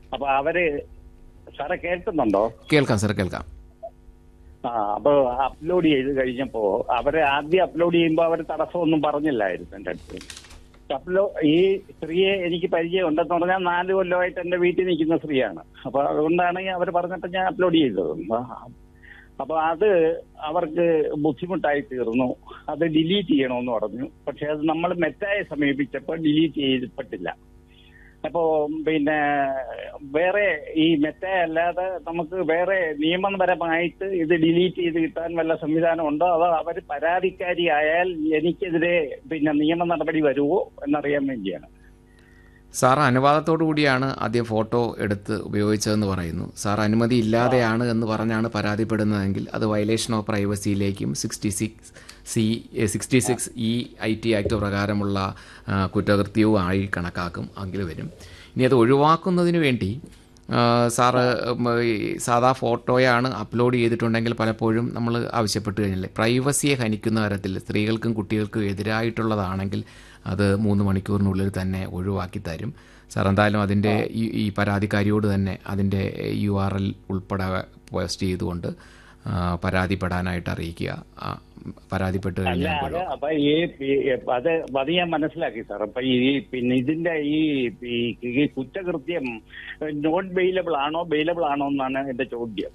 അപ്പൊ അവര് സാറെ കേൾക്കുന്നുണ്ടോ കേൾക്കാം സാർ കേൾക്കാം ആ അപ്പൊ അപ്ലോഡ് ചെയ്ത് കഴിഞ്ഞപ്പോ അവര് ആദ്യം അപ്ലോഡ് ചെയ്യുമ്പോ അവര് തടസ്സമൊന്നും പറഞ്ഞില്ലായിരുന്നു എന്റെ അടുത്ത് അപ്ലോ ഈ സ്ത്രീയെ എനിക്ക് പരിചയം ഉണ്ടെന്ന് പറഞ്ഞാൽ നാല് കൊല്ലമായിട്ട് എന്റെ വീട്ടിൽ നിൽക്കുന്ന സ്ത്രീയാണ് അപ്പൊ അതുകൊണ്ടാണ് അവർ പറഞ്ഞിട്ട് ഞാൻ അപ്ലോഡ് ചെയ്തത് ആ, അപ്പൊ അത് അവർക്ക് ബുദ്ധിമുട്ടായി തീർന്നു അത് ഡിലീറ്റ് ചെയ്യണമെന്ന് പറഞ്ഞു പക്ഷെ അത് നമ്മൾ മെറ്റായെ സമീപിച്ചപ്പോൾ ഡിലീറ്റ് ചെയ്തിപ്പെട്ടില്ല അപ്പോ പിന്നെ വേറെ ഈ മെറ്റ അല്ലാതെ നമുക്ക് വേറെ നിയമപരമായിട്ട് ഇത് ഡിലീറ്റ് ചെയ്ത് കിട്ടാൻ വല്ല സംവിധാനം ഉണ്ടോ അതോ അവർ പരാതിക്കാരിയായാൽ എനിക്കെതിരെ പിന്നെ നിയമ നടപടി വരുമോ എന്നറിയാൻ വേണ്ടിയാണ് സാർ അനുവാദത്തോടു കൂടിയാണ് ആദ്യം ഫോട്ടോ എടുത്ത് ഉപയോഗിച്ചതെന്ന് പറയുന്നു സാർ അനുമതി ഇല്ലാതെയാണ് എന്ന് പറഞ്ഞാണ് പരാതിപ്പെടുന്നതെങ്കിൽ അത് വയലേഷൻ ഓഫ് പ്രൈവസിയിലേക്കും sixty six C sixty six E I T act പ്രകാരമുള്ള ആ, കുറ്റകൃത്യവും ആയി കണക്കാക്കും അങ്ങനെ വരും ഇനി അത് ഒഴിവാക്കുന്നതിന് വേണ്ടി ആ, സാറ് ഉം, ഈ സാധാ ഫോട്ടോയാണ് അപ്ലോഡ് ചെയ്തിട്ടുണ്ടെങ്കിൽ പലപ്പോഴും നമ്മൾ ആവശ്യപ്പെട്ട് കഴിഞ്ഞാൽ പ്രൈവസിയെ ഹനിക്കുന്ന തരത്തിൽ സ്ത്രീകൾക്കും കുട്ടികൾക്കും എതിരായിട്ടുള്ളതാണെങ്കിൽ അത് മൂന്ന് മണിക്കൂറിനുള്ളിൽ തന്നെ ഒഴിവാക്കി തരും സാർ എന്തായാലും അതിൻ്റെ ഈ ഈ പരാതിക്കാരിയോട് തന്നെ അതിൻ്റെ യു ആർ എൽ ഉൾപ്പെടെ പോസ്റ്റ് ചെയ്തുകൊണ്ട് ആ, പരാതിപ്പെടാനായിട്ട് അറിയിക്കുക ആ, പരാതിപ്പെട്ട് അല്ല കഴിഞ്ഞാൽ അത് ഒഴിവാക്കാം. അപ്പൊ ഈ ഈ- അത് അത് ഞാൻ മനസ്സിലാക്കി സാർ അപ്പൊ ഈ പിന്നെ ഇതിന്റെ ഈ ഈ- ഈ കുറ്റകൃത്യം നോൺ ബെയിലബിൾ ആണോ ബെയിലബിൾ ആണോ എന്നാണ് എന്റെ ചോദ്യം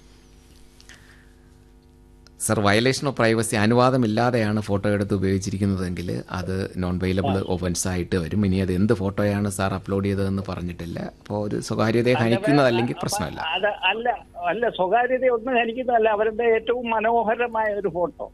സർ വയലേഷൻ ഓഫ് പ്രൈവസി അനുവാദമില്ലാതെയാണ് ഫോട്ടോ എടുത്ത് ഉപയോഗിച്ചിരിക്കുന്നതെങ്കിൽ അത് നോൺ വെയിലബിൾ ഒഫൻസ് ആയിട്ട് വരും ഇനി അത് എന്ത് ഫോട്ടോയാണ് സാർ അപ്ലോഡ് ചെയ്തതെന്ന് പറഞ്ഞിട്ടില്ല അപ്പോൾ ഒരു സ്വകാര്യതയെ ഹനിക്കുന്നതല്ലെങ്കിൽ പ്രശ്നമില്ല അത് അല്ല അല്ല സ്വകാര്യത ഒന്നും ഹനിക്കുന്നതല്ല അവരുടെ ഏറ്റവും മനോഹരമായ ഒരു ഫോട്ടോ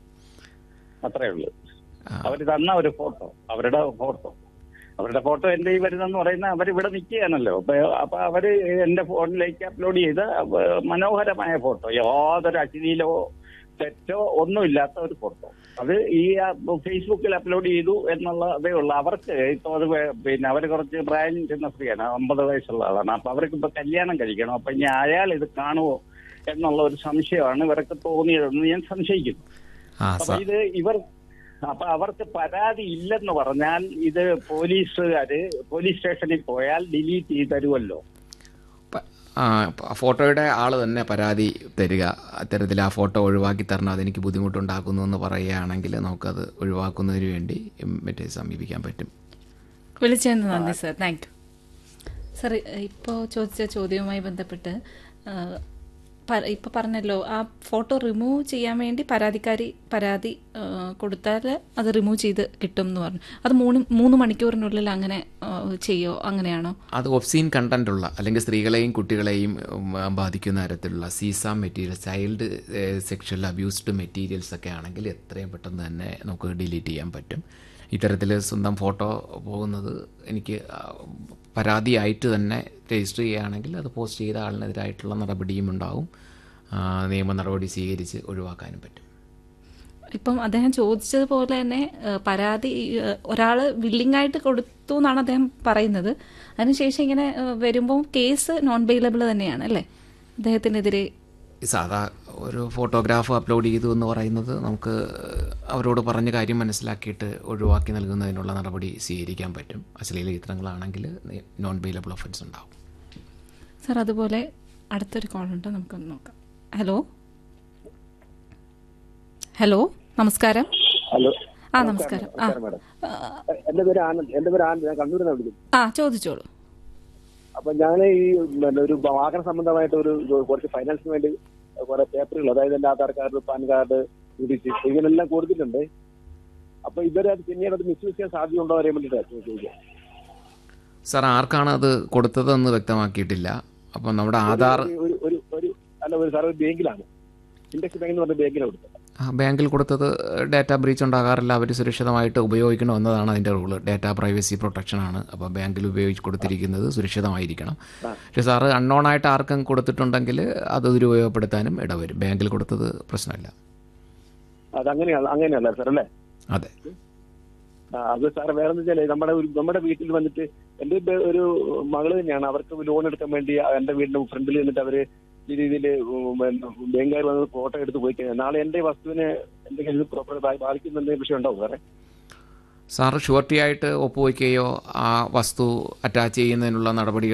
അത്രേ ഉള്ളൂ അവര് തന്ന ഒരു ഫോട്ടോ അവരുടെ ഫോട്ടോ അവരുടെ ഫോട്ടോ എന്റെ ഈ വരുന്നെന്ന് പറയുന്ന അവരിവിടെ നിൽക്കുകയാണല്ലോ അപ്പൊ അപ്പൊ അവര് എന്റെ ഫോണിലേക്ക് അപ്ലോഡ് ചെയ്ത അവ- മനോഹരമായ ഫോട്ടോ യാതൊരു അശ്ലീലോ തെറ്റോ ഒന്നുമില്ലാത്ത ഒരു ഫോട്ടോ അത് ഈ ആ, ഫേസ്ബുക്കിൽ അപ്ലോഡ് ചെയ്തു എന്നുള്ളതേ ഉള്ളൂ അവർക്ക് ഇപ്പൊ അത് വേ- പിന്നെ അവർ കുറച്ച് പ്രായം ചെന്ന സ്ത്രീയാണ് അമ്പത് വയസ്സുള്ള ആളാണ് അപ്പൊ അവർക്ക് ഇപ്പൊ കല്യാണം കഴിക്കണം അപ്പൊ ഇനി അയാൾ ഇത് കാണുമോ എന്നുള്ള ഒരു സംശയമാണ് ഇവർക്ക് തോന്നിയതെന്ന് ഞാൻ സംശയിക്കുന്നു ആ അപ്പൊ സാർ ഇത് ഇവർ അപ്പൊ അവർക്ക് പരാതി ഇല്ലെന്ന് പറഞ്ഞാൽ ഇത് പോലീസുകാര് പോലീസ് സ്റ്റേഷനിൽ പോയാൽ ഡിലീറ്റ് ചെയ്ത് തരുമല്ലോ പ- ആ പ- ഫോട്ടോയുടെ ആൾ തന്നെ പരാതി തരിക അത്തരത്തിൽ ആ ഫോട്ടോ ഒഴിവാക്കി തരണം അതെനിക്ക് ബുദ്ധിമുട്ടുണ്ടാക്കുന്നു എന്ന് പറയുകയാണെങ്കിൽ നമുക്കത് ഒഴിവാക്കുന്നതിന് വേണ്ടി മറ്റേ സമീപിക്കാൻ പറ്റും വിളിച്ചതിന് നന്ദി സർ താങ്ക് യു സർ ഇപ്പോൾ ചോദിച്ച ചോദ്യവുമായി ബന്ധപ്പെട്ട് ഇപ്പോൾ പറഞ്ഞല്ലോ ആ ഫോട്ടോ റിമൂവ് ചെയ്യാൻ വേണ്ടി പരാതിക്കാരി പരാതി ആ, കൊടുത്താൽ അത് റിമൂവ് ചെയ്ത് കിട്ടും എന്ന് പറഞ്ഞു അത് മൂന്ന് മൂന്ന് മണിക്കൂറിനുള്ളിൽ അങ്ങനെ ആ, ചെയ്യോ അങ്ങനെയാണോ അത് ഒബ്സീൻ കണ്ടന്റ് ഉള്ള അല്ലെങ്കിൽ സ്ത്രീകളെയും കുട്ടികളെയും ഉം, ബാധിക്കുന്ന തരത്തിലുള്ള CSAM materials child sexual abused materials ഒക്കെ ആണെങ്കിൽ എത്രയും പെട്ടെന്ന് തന്നെ നമുക്ക് ഡിലീറ്റ് ചെയ്യാൻ പറ്റും ഇത്തരത്തിൽ സ്വന്തം ഫോട്ടോ പോകുന്നത് എനിക്ക് ആ, പരാതിയായിട്ട് തന്നെ രജിസ്റ്റർ ചെയ്യുകയാണെങ്കിൽ അത് പോസ്റ്റ് ചെയ്ത ആളിനെതിരായിട്ടുള്ള നടപടിയും ഉണ്ടാവും ആ, നിയമ നടപടി സ്വീകരിച്ച് ഒഴിവാക്കാനും പറ്റും ഇപ്പം അദ്ദേഹം ചോദിച്ചതുപോലെ തന്നെ ആ, പരാതി ഒരാൾ വില്ലിംഗ് ആയിട്ട് കൊടുത്തു എന്നാണ് അദ്ദേഹം പറയുന്നത് അതിനുശേഷം ഇങ്ങനെ ആ, വരുമ്പോൾ കേസ് നോൺ ബെയിലബിൾ തന്നെയാണ് അല്ലേ അദ്ദേഹത്തിനെതിരെ സാധാ ഒരു ഫോട്ടോഗ്രാഫ് അപ്ലോഡ് ചെയ്തു എന്ന് പറയുന്നത് നമുക്ക് അവരോട് പറഞ്ഞ കാര്യം മനസ്സിലാക്കിയിട്ട് ഒഴിവാക്കി നൽകുന്നതിനുള്ള നടപടി സ്വീകരിക്കാൻ പറ്റും അശ്ലീല ചിത്രങ്ങളാണെങ്കിൽ നോൺ ബെയിലബിൾ ഒഫൻസ് ഉണ്ടാവും സർ അതുപോലെ അടുത്തൊരു കോൾ ഉണ്ട് നമുക്കൊന്ന് നോക്കാം ഹലോ ഹലോ നമസ്കാരം ഹലോ ആ നമസ്കാരം ആ മാഡം ആ, എന്റെ പേര് ആനന്ദ് എന്റെ പേര് ആനന്ദ് ഞാൻ കണ്ണൂരിൽ നിന്ന് വിളിക്കുന്നു ആ ചോദിച്ചോളൂ അപ്പൊ ഞാൻ ഈ പിന്നെ ഒരു വാഹന സംബന്ധമായിട്ട് ഒരു ഒരു കുറച്ച് ഫൈനാൻസിന് വേണ്ടി കുറെ പേപ്പറുകൾ അതായത് എന്റെ Aadhaar card PAN card DC ഇങ്ങനെല്ലാം കൊടുത്തിട്ടുണ്ട് അപ്പൊ ഇവരെ അത് പിന്നീട് അത് മിസ്യൂസ് ചെയ്യാൻ സാധ്യതയുണ്ടോ അറിയാൻ വേണ്ടിയിട്ടാണ് ചോദിക്കുക സാർ ആർക്കാണ് അത് കൊടുത്തതെന്ന് വ്യക്തമാക്കിയിട്ടില്ല അപ്പം നമ്മുടെ ആധാർ ഒരു- ഒരു ഒരു ഒരു അല്ല ഒരു സാർ ഒരു ബാങ്കിലാണ് ഇൻഡെക്സ് ബാങ്ക് എന്ന് പറഞ്ഞ ബാങ്കിലാണ് കൊടുത്തത് ആ, ബാങ്കിൽ കൊടുത്തത് ഡാറ്റ ബ്രീച്ച് ഉണ്ടാകാറില്ല അവർ സുരക്ഷിതമായിട്ട് ഉപയോഗിക്കണം എന്നതാണ് അതിൻ്റെ റൂള് ഡാറ്റ പ്രൈവസി പ്രൊട്ടക്ഷൻ ആണ് അപ്പോൾ ബാങ്കിൽ ഉപയോഗിച്ച് കൊടുത്തിരിക്കുന്നത് സുരക്ഷിതമായിരിക്കണം പക്ഷേ സാറ് അൺനോൺ ആയിട്ട് ആർക്കും കൊടുത്തിട്ടുണ്ടെങ്കിൽ അത് ദുരുപയോഗപ്പെടുത്താനും ഇടവരും ബാങ്കിൽ കൊടുത്തത് പ്രശ്നമില്ല അത് അങ്ങനെയാണ് അങ്ങനെയല്ല സാർ അല്ലേ അതെ ആ, അത് സാർ വേറെ വെച്ചാൽ നമ്മുടെ ഒരു നമ്മുടെ വീട്ടിൽ വന്നിട്ട് എന്റെ ഇപ്പൊ ഒരു മകള് തന്നെയാണ് അവർക്ക് ലോൺ എടുക്കാൻ വേണ്ടി എന്റെ വീടിന്റെ ഫ്രണ്ടിൽ നിന്നിട്ട് അവര് ഈ രീതിയിൽ ബാങ്കുകാർ വന്ന് ഫോട്ടോ എടുത്ത് പോയി കഴിഞ്ഞാൽ നാളെ എന്റെ വസ്തുവിനെ എന്തെങ്കിലും പ്രോപ്പർ ബാധിക്കുന്ന എന്തെങ്കിലും വിഷയം ഉണ്ടാവും സാറേ സാറ് ഷുവർട്ടി ആയിട്ട് ഒപ്പുവയ്ക്കുകയോ ആ വസ്തു അറ്റാച്ച് ചെയ്യുന്നതിനുള്ള നടപടികൾ